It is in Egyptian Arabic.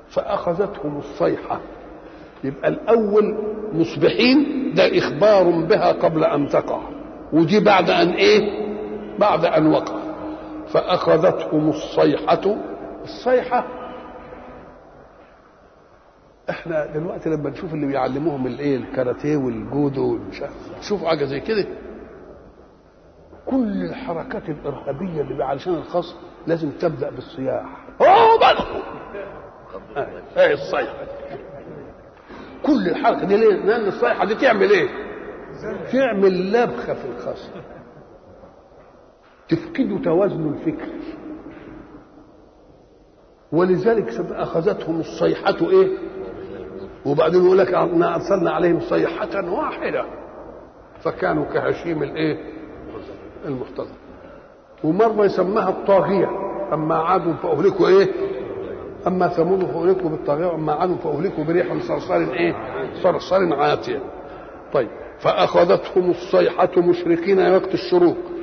فأخذتهم الصيحة يبقى الأول مصبحين ده إخبار بها قبل أن تقع ودي بعد أن إيه بعد أن وقع فأخذتهم الصيحة الصيحة احنا دلوقتي لما نشوف اللي بيعلموهم الايه الكاراتيه والجودو والمش شوفوا حاجه زي كده كل الحركات الارهابيه اللي علشان الخصم لازم تبدا بالصياح اوه بس ايه الصيحه كل الحركه دي ليه؟ لان الصيحه دي تعمل ايه؟ تعمل لبخه في الخصم تفقده توازنه الفكري ولذلك اخذتهم الصيحه ايه؟ وبعدين يقول لك انا ارسلنا عليهم صيحه واحده فكانوا كهشيم الايه؟ المحتضر ومره يسماها الطاغيه اما عادوا فاهلكوا ايه؟ اما ثمود فاهلكوا بالطاغيه واما عادوا فاهلكوا بريح صرصار ايه؟ صرصار عاتيه طيب فاخذتهم الصيحه مشركين وقت الشروق